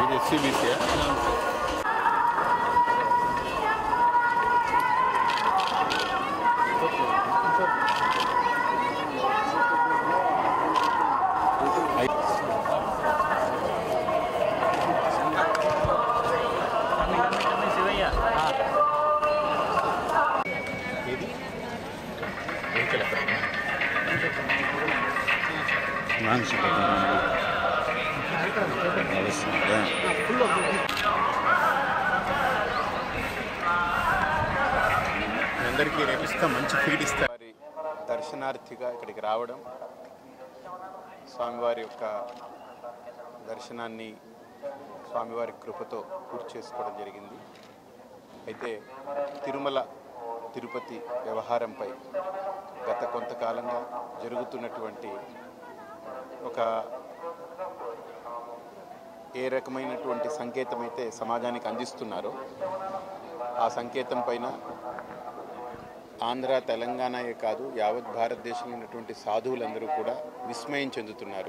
ఇది ఎస్సీబీసీ ఏది వెహికల్ ఎక్కడ మానసిక నడుస్తుందా మీ అందరికీ రేపిస్తా మంచి ఫీడ్ ఇస్తా వారి దర్శనార్థిగా ఇక్కడికి రావడం స్వామివారి యొక్క దర్శనాన్ని స్వామివారి కృపతో పూర్తి చేసుకోవడం జరిగింది అయితే తిరుమల తిరుపతి వ్యవహారంపై గత కొంతకాలంగా జరుగుతున్నటువంటి ఒక ఏ రకమైనటువంటి సంకేతం అయితే సమాజానికి అందిస్తున్నారో ఆ సంకేతం పైన ఆంధ్ర తెలంగాణయే కాదు యావత్ భారతదేశంలో ఉన్నటువంటి సాధువులందరూ కూడా విస్మయం చెందుతున్నారు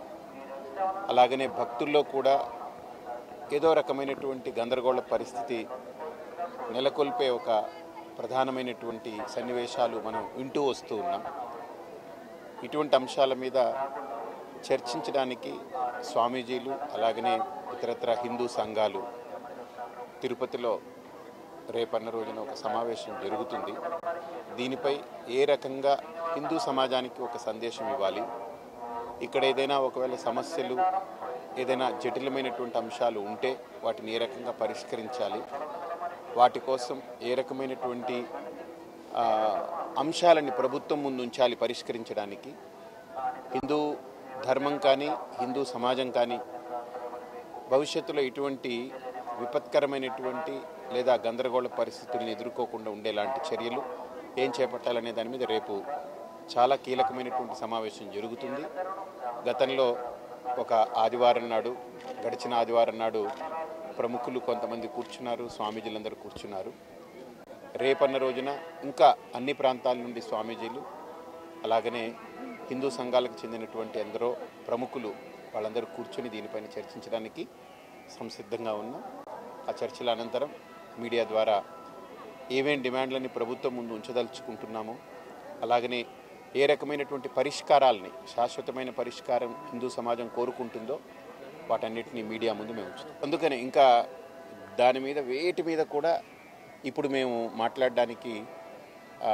అలాగనే భక్తుల్లో కూడా ఏదో రకమైనటువంటి గందరగోళ పరిస్థితి నెలకొల్పే ఒక ప్రధానమైనటువంటి సన్నివేశాలు మనం వింటూ వస్తూ ఉన్నాం ఇటువంటి అంశాల మీద చర్చించడానికి స్వామీజీలు అలాగనే ఇతరత్ర హిందూ సంఘాలు తిరుపతిలో రేపన్న రోజున ఒక సమావేశం జరుగుతుంది దీనిపై ఏ రకంగా హిందూ సమాజానికి ఒక సందేశం ఇవ్వాలి ఇక్కడ ఏదైనా ఒకవేళ సమస్యలు ఏదైనా జటిలమైనటువంటి అంశాలు ఉంటే వాటిని ఏ రకంగా పరిష్కరించాలి వాటి కోసం ఏ రకమైనటువంటి ఆ, అంశాలని ప్రభుత్వం ముందు ఉంచాలి పరిష్కరించడానికి హిందూ ధర్మం కానీ హిందూ సమాజం కానీ భవిష్యత్తులో ఇటువంటి విపత్కరమైనటువంటి లేదా గందరగోళ పరిస్థితుల్ని ఎదుర్కోకుండా ఉండేలాంటి చర్యలు ఏం చేపట్టాలనే దాని మీద రేపు చాలా కీలకమైనటువంటి సమావేశం జరుగుతుంది గతంలో ఒక ఆదివారం నాడు గడిచిన ఆదివారం నాడు ప్రముఖులు కొంతమంది కూర్చున్నారు స్వామీజీలందరూ కూర్చున్నారు రేపన్న రోజున ఇంకా అన్ని ప్రాంతాల నుండి స్వామీజీలు అలాగనే హిందూ సంఘాలకు చెందినటువంటి ఎందరో ప్రముఖులు వాళ్ళందరూ కూర్చొని దీనిపైన చర్చించడానికి సంసిద్ధంగా ఉన్నాం ఆ చర్చల అనంతరం మీడియా ద్వారా ఏమేం డిమాండ్లని ప్రభుత్వం ముందు ఉంచదలుచుకుంటున్నామో అలాగనే ఏ రకమైనటువంటి పరిష్కారాలని శాశ్వతమైన పరిష్కారం హిందూ సమాజం కోరుకుంటుందో వాటన్నిటిని మీడియా ముందు మేము ఉంచుతాం అందుకని ఇంకా దాని మీద వేటి మీద కూడా ఇప్పుడు మేము మాట్లాడడానికి ఆ,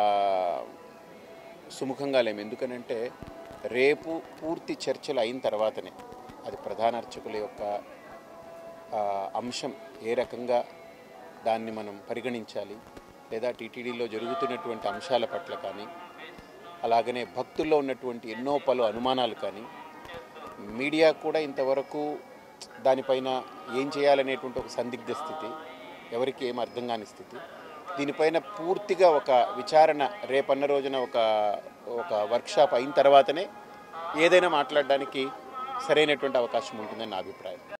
సుముఖంగా లేము ఎందుకనంటే రేపు పూర్తి చర్చలు అయిన తర్వాతనే అది ప్రధాన అర్చకుల యొక్క ఆ, అంశం ఏ రకంగా దాన్ని మనం పరిగణించాలి లేదా టీటీడీలో జరుగుతున్నటువంటి అంశాల పట్ల కానీ అలాగనే భక్తుల్లో ఉన్నటువంటి ఎన్నో పలు అనుమానాలు కానీ మీడియా కూడా ఇంతవరకు దానిపైన ఏం చేయాలనేటువంటి ఒక సందిగ్ధ స్థితి ఎవరికి ఏం అర్థం కాని స్థితి దీనిపైన పూర్తిగా ఒక విచారణ రేపన్న రోజున ఒక ఒక వర్క్షాప్ అయిన తర్వాతనే ఏదైనా మాట్లాడడానికి సరైనటువంటి అవకాశం ఉంటుందని నా అభిప్రాయం